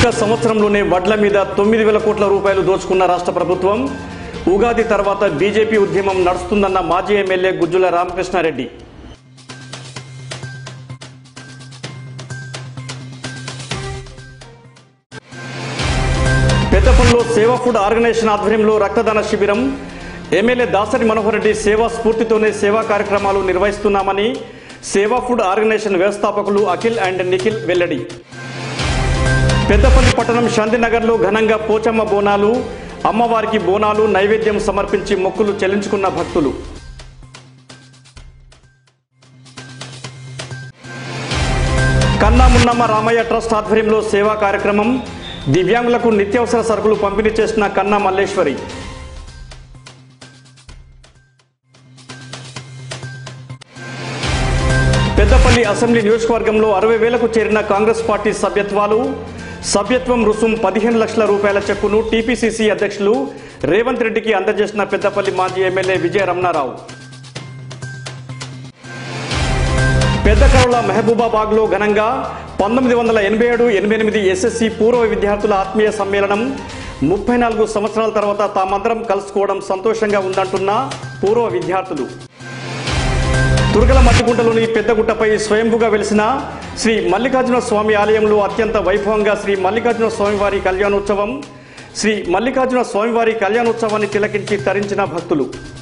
ఒక్క సంవత్సరంలోనే వడ్ల మీద తొమ్మిది వేల కోట్ల రూపాయలు దోచుకున్న రాష్ట్ర ప్రభుత్వం ఉగాది తర్వాత బీజేపీ ఉద్యమం నడుస్తుందన్న మాజీ ఎమ్మెల్యే గుజ్జుల రామకృష్ణారెడ్డి పెద్దపల్లిలో సేవా ఫుడ్ ఆర్గనైజేషన్ ఆధ్వర్యంలో రక్తదాన శిబిరం ఎమ్మెల్యే దాసరి మనోహర్ రెడ్డి సేవా స్ఫూర్తితోనే సేవా కార్యక్రమాలు నిర్వహిస్తున్నామని సేవా ఫుడ్ ఆర్గనైజేషన్ వ్యవస్థాపకులు అఖిల్ అండ్ నిఖిల్ వెల్లడి పెద్దపల్లి పట్టణం శాంతినగర్లో ఘనంగా పోచమ్మ బోనాలు అమ్మవారికి బోనాలు నైవేద్యం సమర్పించి మొక్కులు చెల్లించుకున్న భక్తులు కన్నా మున్నమ్మ రామయ్య ట్రస్ట్ ఆధ్వర్యంలో సేవా కార్యక్రమం దివ్యాంగులకు నిత్యావసర సరుకులు పంపిణీ చేసిన కన్నా మల్లేశ్వరి పెద్దపల్లి అసెంబ్లీ నియోజకవర్గంలో అరవై వేలకు చేరిన కాంగ్రెస్ పార్టీ సభ్యత్వాలు సభ్యత్వం రుసుం పదిహేను లక్షల రూపాయల చెక్కును టీపీసీసీ అధ్యక్షులు రేవంత్ రెడ్డికి అందజేసిన పెద్దపల్లి మాజీ ఎమ్మెల్యే విజయ రమణారావు పెద్దకరుల మహబూబాబాగ్లో ఘనంగా పంతొమ్మిది వందల ఎనభై ఏడు ఎనభై ఎనిమిది ఎస్ఎస్సి పూర్వ విద్యార్థుల ఆత్మీయ సమ్మేళనం ముప్పై నాలుగు సంవత్సరాల తర్వాత తామందరం కలుసుకోవడం సంతోషంగా ఉందంటున్న పూర్వ విద్యార్థులు తురగల మట్టిగుంటలోని పెద్దగుట్టపై స్వయంభుగా వెలిసిన శ్రీ మల్లికార్జున స్వామి ఆలయంలో అత్యంత వైభవంగా శ్రీ మల్లికార్జున స్వామివారి కళ్యాణోత్సవం శ్రీ మల్లికార్జున స్వామివారి కళ్యాణోత్సవాన్ని తిలకించి తరించిన భక్తులు